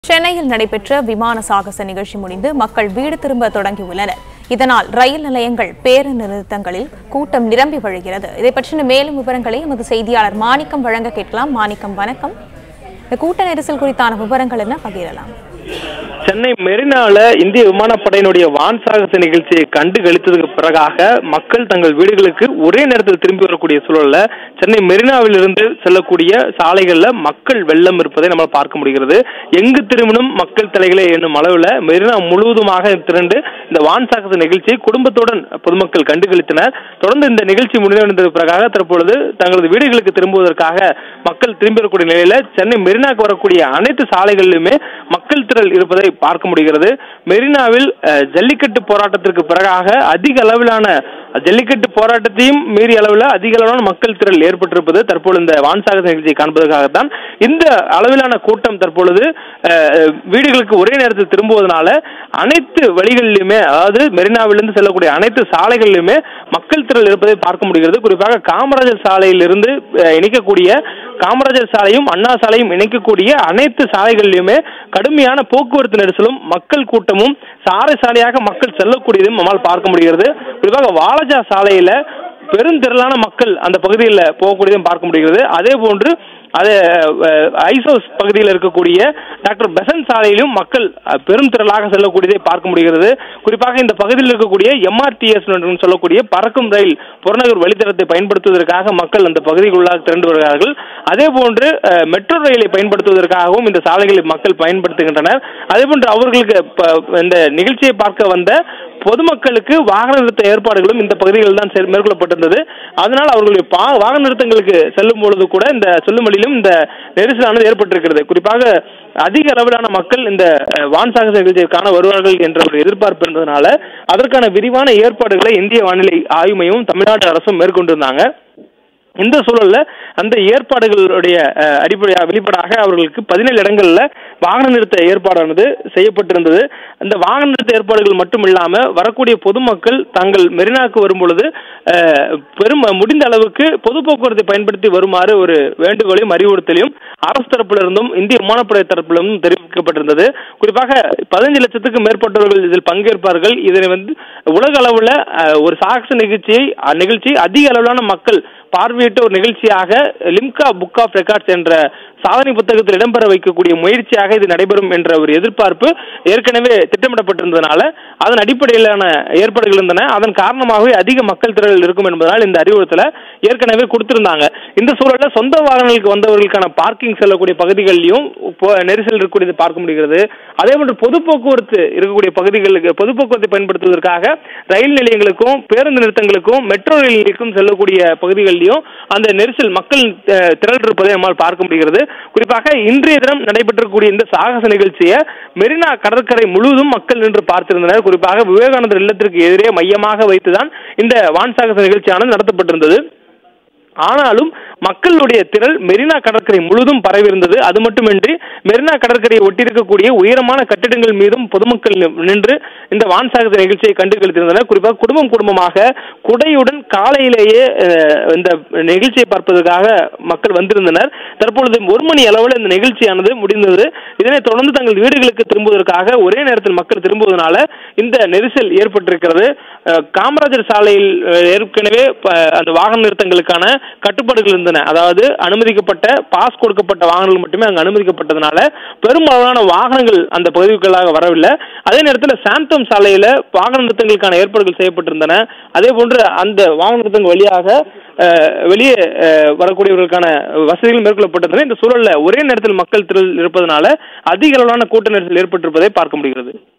சென்னையில் நடைபெற்ற விமான சாகச நிகழ்ச்சி முடிந்து மக்கள் வீடு திரும்ப தொடங்கியுள்ளனர் இதனால் ரயில் நிலையங்கள் பேருந்து நிறுத்தங்களில் கூட்டம் நிரம்பி வழிகிறது இதை பற்றின மேலும் விவரங்களை எமது செய்தியாளர் மாணிக்கம் வழங்க கேட்கலாம் மாணிக்கம் வணக்கம் இந்த கூட்ட நெரிசல் குறித்தான விவரங்கள் என்ன பகிரலாம் சென்னை மெரினால இந்திய விமானப்படையினுடைய வான் சாகச நிகழ்ச்சியை கண்டு கழித்ததுக்கு பிறகாக மக்கள் தங்கள் வீடுகளுக்கு ஒரே நேரத்தில் திரும்பி வரக்கூடிய சூழல்ல சென்னை மெரினாவில் இருந்து செல்லக்கூடிய சாலைகள்ல மக்கள் வெள்ளம் இருப்பதை நம்ம பார்க்க முடிகிறது எங்கு திரும்பினும் மக்கள் தலைகளே என்னும் அளவுல மெரினா முழுவதுமாக திரண்டு இந்த வான் சாகச நிகழ்ச்சியை குடும்பத்துடன் பொதுமக்கள் கண்டு கழித்தனர் தொடர்ந்து இந்த நிகழ்ச்சி முடிவடைந்தது பிறகாக தற்பொழுது தங்களது வீடுகளுக்கு திரும்புவதற்காக மக்கள் திரும்பி வரக்கூடிய நிலையில சென்னை மெரினாக்கு வரக்கூடிய அனைத்து சாலைகளிலுமே மக்கள் திரள் இருப்பதை பார்க்க முடிகிறது மெரினாவில் அஹ், ஜல்லிக்கட்டு போராட்டத்திற்கு பிறகாக அதிக அளவிலான ஜல்லிக்கட்டு போராட்டத்தையும் மீறிய அளவில் அதிக அளவிலான மக்கள் திரள் ஏற்பட்டிருப்பது தற்பொழுது இந்த வான்சாகச நிகழ்ச்சியை காண்பதற்காகத்தான் இந்த அளவிலான கூட்டம் தற்பொழுது அஹ், வீடுகளுக்கு ஒரே நேரத்தில் திரும்புவதனால அனைத்து வழிகளிலுமே அதாவது மெரினாவிலிருந்து செல்லக்கூடிய அனைத்து சாலைகளிலுமே மக்கள் திரள் இருப்பதை பார்க்க முடிகிறது குறிப்பாக காமராஜர் சாலையிலிருந்து அஹ், இணைக்கக்கூடிய காமராஜர் சாலையும் அண்ணா சாலையும் இணைக்கக்கூடிய அனைத்து சாலைகளிலுமே கடுமையான போக்குவரத்து நெரிசலும் மக்கள் கூட்டமும் சாலை சாலையாக மக்கள் செல்லக்கூடியதும் நம்மால் பார்க்க முடிகிறது குறிப்பாக வாலஜா சாலையில பெருந்திரளான மக்கள் அந்த பகுதியில் போகக்கூடியதும் பார்க்க முடிகிறது அதே போன்று அது அஹ், ஐசோஸ் பகுதியில் இருக்கக்கூடிய டாக்டர் பெசன் சாலையிலும் மக்கள் அஹ், பெரும் திரளாக செல்லக்கூடியதை பார்க்க முடிகிறது குறிப்பாக இந்த பகுதியில் இருக்கக்கூடிய எம்ஆர்டிஎஸ் சொல்லக்கூடிய பறக்கும் ரயில் புறநகர் வழித்தடத்தை பயன்படுத்துவதற்காக மக்கள் அந்த பகுதிக்குள்ளாக திரண்டு வருகிறார்கள் அதே போன்று அஹ், மெட்ரோ ரயிலை பயன்படுத்துவதற்காகவும் இந்த சாலைகளை மக்கள் பயன்படுத்துகின்றனர் அதே போன்று அவர்களுக்கு ப- இந்த நிகழ்ச்சியை பார்க்க வந்த பொதுமக்களுக்கு வாகன நிறுத்த ஏற்பாடுகளும் இந்த பகுதிகளில் தான் செ- மேற்கொள்ளப்பட்டிருந்தது அதனால் அவர்களுடைய பா- வாகன நிறுத்தங்களுக்கு செல்லும் பொழுது கூட இந்த செல்லும் வழியிலும் இந்த நெரிசலானது ஏற்பட்டிருக்கிறது குறிப்பாக அதிக அளவிலான மக்கள் இந்த அஹ், வான் சாகச நிகழ்ச்சியை காண வருவார்கள் என்ற ஒரு எதிர்பார்ப்பு இருந்ததுனால அதற்கான விரிவான ஏற்பாடுகளை இந்திய வானிலை ஆய்வு மையமும் தமிழ்நாடு அரசும் மேற்கொண்டிருந்தாங்க இந்த சூழல்ல அந்த ஏற்பாடுகளுடைய அஹ், அடிப்படையாக வெளிப்படாக அவர்களுக்கு பதினேழு இடங்கள்ல வாகன நிறுத்த ஏற்பாடானது செய்யப்பட்டிருந்தது அந்த வாகன நிறுத்த ஏற்பாடுகள் மட்டும் இல்லாம வரக்கூடிய பொதுமக்கள் தாங்கள் மெரினாக்கு வரும் பொழுது அஹ், பெரும் முடிந்த அளவுக்கு பொது போக்குவரத்தை பயன்படுத்தி வருமாறு ஒரு வேண்டுகோளையும் அறிவுறுத்தலையும் அரசு தரப்பிலிருந்தும் இந்திய விமானப்படை தரப்பிலிருந்தும் தெரிவிக்கப்பட்டிருந்தது குறிப்பாக பதினஞ்சு லட்சத்துக்கும் மேற்பட்டவர்கள் இதில் பங்கேற்பார்கள் இதனை வந்து உலக அளவுல அஹ், ஒரு சாகச நிகழ்ச்சியை அஹ், நிகழ்ச்சி அதிக அளவிலான மக்கள் பார்வையிட்ட ஒரு நிகழ்ச்சியாக லிம்கா புக் ஆஃப் ரெக்கார்ட்ஸ் என்ற சாதனை புத்தகத்தில் இடம்பெற வைக்கக்கூடிய முயற்சியாக இது நடைபெறும் என்ற ஒரு எதிர்பார்ப்பு ஏற்கனவே திட்டமிடப்பட்டிருந்ததுனால அதன் அடிப்படையிலான ஏற்பாடுகள் இருந்தன அதன் காரணமாகவே அதிக மக்கள் திரள் இருக்கும் என்பதனால் இந்த அறிவுறுத்தலை ஏற்கனவே கொடுத்திருந்தாங்க இந்த சூழல்ல சொந்த வாகனங்களுக்கு வந்தவர்களுக்கான பார்க்கிங் செல்லக்கூடிய பகுதிகளிலும் இப்போ நெரிசல் இருக்கக்கூடியதை பார்க்க முடிகிறது அதே போன்று பொது போக்குவரத்து இருக்கக்கூடிய பகுதிகளுக்கு பொது போக்குவரத்தை பயன்படுத்துவதற்காக ரயில் நிலையங்களுக்கும் பேருந்து நிறுத்தங்களுக்கும் மெட்ரோ ரயில் நிலையங்களுக்கும் செல்லக்கூடிய பகுதிகளிலும் அந்த நெரிசல் மக்கள் அஹ், திரள் இருப்பதை நம்மால் பார்க்க முடிகிறது குறிப்பாக இன்றைய தினம் நடைபெற்றக்கூடிய இந்த சாகச நிகழ்ச்சியை மெரினா கடற்கரை முழுவதும் மக்கள் நின்று பார்த்திருந்தனர் குறிப்பாக விவேகானந்தர் இல்லத்திற்கு எதிரே மையமாக வைத்துதான் இந்த வான் சாகச நிகழ்ச்சியானது நடத்தப்பட்டிருந்தது ஆனாலும் மக்களுடைய திரள் மெரினா கடற்கரை முழுதும் பரவியிருந்தது அது மட்டுமின்றி மெரினா கடற்கரையை ஒட்டியிருக்கக்கூடிய உயரமான கட்டிடங்கள் மீதும் பொதுமக்கள் நி- நின்று இந்த வான் சாகச நிகழ்ச்சியை கண்டு கழித்திருந்தனர் குறிப்பாக குடும்பம் குடும்பமாக குடையுடன் காலையிலேயே அஹ், இந்த நிகழ்ச்சியை பார்ப்பதற்காக மக்கள் வந்திருந்தனர் தற்பொழுது ஒரு மணி அளவில் இந்த நிகழ்ச்சியானது முடிந்தது இதனைத் தொடர்ந்து தங்கள் வீடுகளுக்கு திரும்புவதற்காக ஒரே நேரத்தில் மக்கள் திரும்புவதனால இந்த நெரிசல் ஏற்பட்டிருக்கிறது அஹ், காமராஜர் சாலையில் அஹ், ஏற்கனவே ப- அந்த வாகன நிறுத்தங்களுக்கான கட்டுப்பாடுகள் இருந்தன அதாவது அனுமதிக்கப்பட்ட பாஸ் கொடுக்கப்பட்ட வாகனங்கள் மட்டுமே அங்கு அனுமதிக்கப்பட்டதுனால பெரும்பாலான வாகனங்கள் அந்த பகுதிக்குள்ளாக வரவில்லை அதே நேரத்தில் சாந்தம் சாலையில வாகன நிறுத்தங்களுக்கான ஏற்பாடுகள் செய்யப்பட்டிருந்தன அதே போன்று அந்த வாகன நிறுத்தங்கள் வழியாக அஹ், வெளியே அஹ், வரக்கூடியவர்களுக்கான வசதிகள் மேற்கொள்ளப்பட்டிருந்தன இந்த சூழல்ல ஒரே நேரத்தில் மக்கள் திரள் இருப்பதனால அதிக அளவிலான கூட்ட நெரிசல் ஏற்பட்டிருப்பதை பார்க்க முடிகிறது